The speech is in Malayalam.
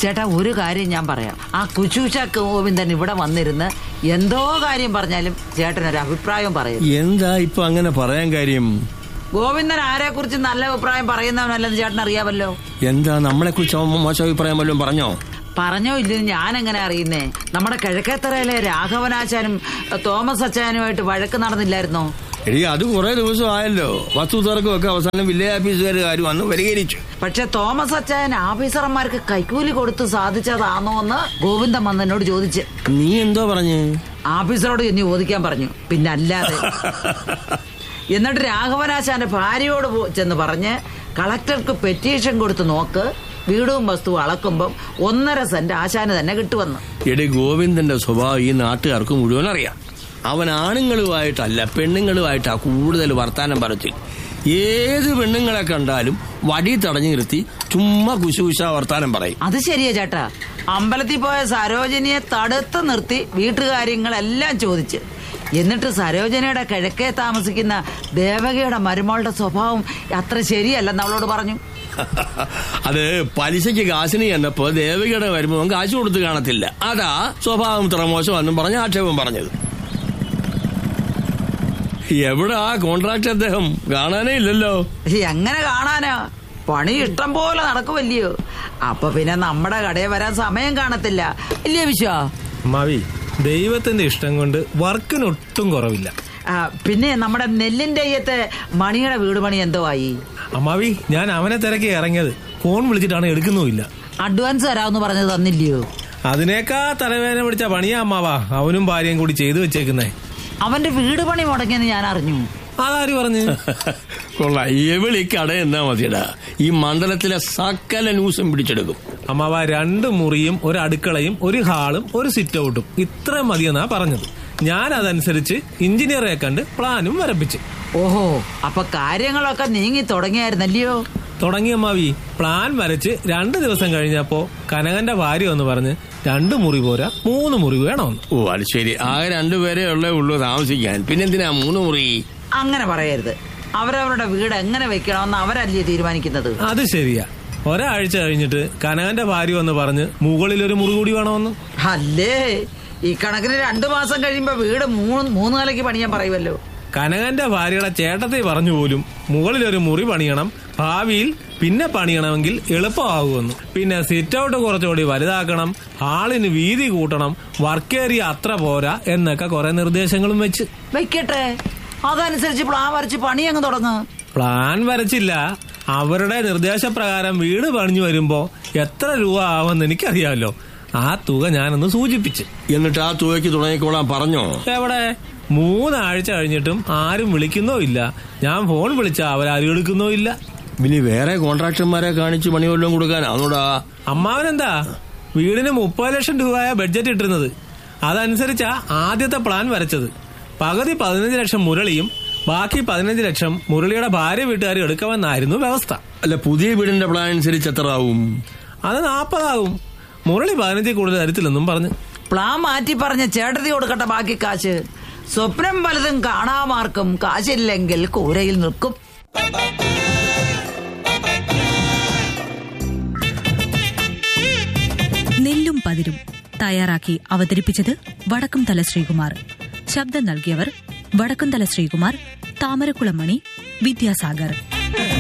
ചേട്ടാ ഒരു കാര്യം ഞാൻ പറയാം ആ കുശൂഷ ഗോവിന്ദൻ ഇവിടെ വന്നിരുന്ന് എന്തോ കാര്യം പറഞ്ഞാലും ചേട്ടനൊരു അഭിപ്രായം പറയും എന്താ ഇപ്പൊ അങ്ങനെ പറയാൻ കാര്യം ഗോവിന്ദൻ ആരെ കുറിച്ച് നല്ല അഭിപ്രായം പറയുന്നവനല്ലെന്ന് ചേട്ടൻ അറിയാമല്ലോ എന്താ നമ്മളെ കുറിച്ച് മോശം അഭിപ്രായം വല്ലതും പറഞ്ഞോ പറഞ്ഞോ ഇല്ലെന്ന് ഞാൻ എങ്ങനെ അറിയുന്നേ നമ്മുടെ കിഴക്കേത്തറയിലെ രാഘവനാശാനും തോമസ് അച്ചാനുമായിട്ട് വഴക്ക് നടന്നില്ലായിരുന്നോ എടി അത് കുറെ ദിവസം ആയല്ലോ വസ്തു തർക്കം ഒക്കെ അവസാനം വില്ലേജ് ഓഫീസുകാർ വന്ന് പരിഹരിച്ചു പക്ഷെ തോമസ് അച്ചായൻ ഓഫീസർമാർക്ക് കൈക്കൂലി കൊടുത്ത് സാധിച്ചതാണോ എന്ന് ഗോവിന്ദൻ വന്ന് എന്നോട് ചോദിച്ച് നീ എന്തോ പറഞ്ഞ് ഓഫീസറോട് ഇനി ചോദിക്കാൻ പറഞ്ഞു പിന്നെ അല്ലാതെ എന്നിട്ട് രാഘവനാശാന്റെ ഭാര്യയോട് പോ- ചെന്ന് പറഞ്ഞ് കളക്ടർക്ക് പെറ്റീഷൻ കൊടുത്ത് നോക്ക് വീടും വസ്തു അളക്കുമ്പം ഒന്നര സെന്റ് ആശാന് തന്നെ കിട്ടുമെന്ന് എടി ഗോവിന്ദന്റെ സ്വഭാവം ഈ നാട്ടുകാർക്ക് മുഴുവൻ അറിയാം അവൻ ആണുങ്ങളുമായിട്ടല്ല പെണ്ണുങ്ങളുമായിട്ടാ കൂടുതൽ വർത്താനം പറച്ചിൽ ഏത് പെണ്ണുങ്ങളെ കണ്ടാലും വടി തടഞ്ഞു നിർത്തി ചുമ്മാ കുശുകുശ വർത്താനം പറയും അത് ശരിയാ ചേട്ടാ അമ്പലത്തിൽ പോയ സരോജിനിയെ തടുത്ത് നിർത്തി വീട്ടുകാര്യങ്ങളെല്ലാം ചോദിച്ച് എന്നിട്ട് സരോജനയുടെ കിഴക്കേ താമസിക്കുന്ന ദേവകിയുടെ മരുമകളുടെ സ്വഭാവം അത്ര ശരിയല്ലെന്ന് അവളോട് പറഞ്ഞു അത് പലിശയ്ക്ക് കാശിന് ചെന്നപ്പോ ദേവികയുടെ വരുമ്പോ കാശ് കൊടുത്ത് കാണത്തില്ല അതാ സ്വഭാവം ഇത്ര മോശമെന്നും പറഞ്ഞ് ആക്ഷേപം പറഞ്ഞത് എവിടെ ആ കോൺട്രാക്ട് അദ്ദേഹം കാണാനേ ഇല്ലല്ലോ എങ്ങനെ കാണാനാ പണി ഇഷ്ടം പോലെ നടക്കുമല്ലയോ അപ്പൊ പിന്നെ നമ്മുടെ കടയിൽ വരാൻ സമയം കാണത്തില്ല ഇല്ലയോ വിശ്വാ അമ്മാവി ദൈവത്തിന്റെ ഇഷ്ടം കൊണ്ട് വർക്കിന് ഒട്ടും കുറവില്ല ആ, പിന്നെ നമ്മുടെ നെല്ലിന്റെ അയ്യത്തെ മണിയുടെ വീട് പണി എന്തോ ആയി അമ്മാവി ഞാൻ അവനെ തിരക്കി ഇറങ്ങിയത് ഫോൺ വിളിച്ചിട്ടാണ് എടുക്കുന്നുമില്ല അഡ്വാൻസ് തരാമെന്ന് പറഞ്ഞത് തന്നില്ലയോ അതിനേക്കാ തലവേദന പിടിച്ച പണിയാ അമ്മാവാ അവനും ഭാര്യയും കൂടി ചെയ്തു വെച്ചേക്കുന്നേ അവന്റെ വീട് പണി മുടങ്ങിയെന്ന് ഞാൻ അറിഞ്ഞു അതാര് പറഞ്ഞു കൊള്ളാം എവിളി കട എന്നാ മതിയടാ ഈ മണ്ഡലത്തിലെ സകല ന്യൂസും പിടിച്ചെടുക്കും അമ്മാവ രണ്ട് മുറിയും ഒരു അടുക്കളയും ഒരു ഹാളും ഒരു സിറ്റ് ഔട്ടും ഇത്ര മതിയെന്നാ പറഞ്ഞത് ഞാൻ അതനുസരിച്ച് എഞ്ചിനീയറെ കണ്ട് പ്ലാനും വരപ്പിച്ച് ഓഹോ അപ്പൊ കാര്യങ്ങളൊക്കെ നീങ്ങി തുടങ്ങിയായിരുന്നല്ലയോ തുടങ്ങിയ അമ്മാവി പ്ലാൻ വരച്ച് രണ്ട് ദിവസം കഴിഞ്ഞപ്പോ കനകന്റെ ഭാര്യ എന്ന് പറഞ്ഞ് രണ്ട് മുറി പോരാ മൂന്ന് മുറി വേണമെന്ന് ഓ അത് ശരി ആകെ രണ്ടുപേരേ ഉള്ളേ ഉള്ളൂ താമസിക്കാൻ പിന്നെന്തിനാ മൂന്ന് മുറി അങ്ങനെ പറയരുത് അവരവരുടെ വീട് എങ്ങനെ വെക്കണമെന്ന് അവരല്ലേ തീരുമാനിക്കുന്നത് അത് ശരിയാ ഒരാഴ്ച കഴിഞ്ഞിട്ട് കനകന്റെ ഭാര്യ എന്ന് പറഞ്ഞ് മുകളിൽ ഒരു മുറി കൂടി വേണമെന്ന് അല്ലേ ഈ കണക്കിന് രണ്ടു മാസം കഴിയുമ്പോ വീട് മൂന്ന് മൂന്ന് നിലയ്ക്ക് പണിയാൻ പറയുമല്ലോ കനകന്റെ ഭാര്യയുടെ ചേട്ടത്തെ പറഞ്ഞു പോലും മുകളിൽ ഒരു മുറി പണിയണം ഭാവിയിൽ പിന്നെ പണിയണമെങ്കിൽ എളുപ്പമാകുമെന്ന് പിന്നെ സിറ്റ് ഔട്ട് കുറച്ചുകൂടി വലുതാക്കണം ഹാളിന് വീതി കൂട്ടണം വർക്ക് ഏരിയ അത്ര പോരാ എന്നൊക്കെ കുറെ നിർദ്ദേശങ്ങളും വെച്ച് വെക്കട്ടെ അതനുസരിച്ച് പ്ലാൻ വരച്ച് പണി അങ്ങ് തുടങ്ങ് പ്ലാൻ വരച്ചില്ല അവരുടെ നിർദ്ദേശപ്രകാരം വീട് പണിഞ്ഞു വരുമ്പോ എത്ര രൂപ ആവുമെന്ന് എനിക്കറിയാമല്ലോ ആ തുക ഞാനൊന്ന് സൂചിപ്പിച്ച് എന്നിട്ട് ആ തുകയ്ക്ക് തുടങ്ങിക്കോളാൻ പറഞ്ഞോ എവിടെ മൂന്നാഴ്ച കഴിഞ്ഞിട്ടും ആരും വിളിക്കുന്നോ ഇല്ല ഞാൻ ഫോൺ വിളിച്ചാ അവരാരും എടുക്കുന്നോ ഇല്ല ഇനി വേറെ കോൺട്രാക്ടർമാരെ കാണിച്ച് പണി വല്ലതും കൊടുക്കാനാണോടാ അമ്മാവനെന്താ വീടിന് മുപ്പത് ലക്ഷം രൂപയ ബഡ്ജറ്റ് ഇട്ടിരുന്നത് അതനുസരിച്ചാ ആദ്യത്തെ പ്ലാൻ വരച്ചത് പകുതി പതിനഞ്ച് ലക്ഷം മുരളിയും ബാക്കി പതിനഞ്ച് ലക്ഷം മുരളിയുടെ ഭാര്യ വീട്ടുകാരും എടുക്കാമെന്നായിരുന്നു വ്യവസ്ഥ അല്ല പുതിയ വീടിന്റെ പ്ലാൻ അനുസരിച്ച് എത്ര ആവും അത് നാപ്പതാകും മുരളി പതിനഞ്ചിൽ കൂടുതൽ തരത്തില്ലെന്നും പറഞ്ഞു പ്ലാൻ മാറ്റി പറഞ്ഞ ചേട്ടത്തി കൊടുക്കട്ടെ ബാക്കി കാശ് സ്വപ്നം പലതും കാണാമാർക്കും കാശില്ലെങ്കിൽ കൂരയിൽ നിൽക്കും നെല്ലും പതിരും തയ്യാറാക്കി അവതരിപ്പിച്ചത് വടക്കുംതല ശ്രീകുമാർ ശബ്ദം നൽകിയവർ വടക്കുംതല ശ്രീകുമാർ താമരക്കുളമണി വിദ്യാസാഗർ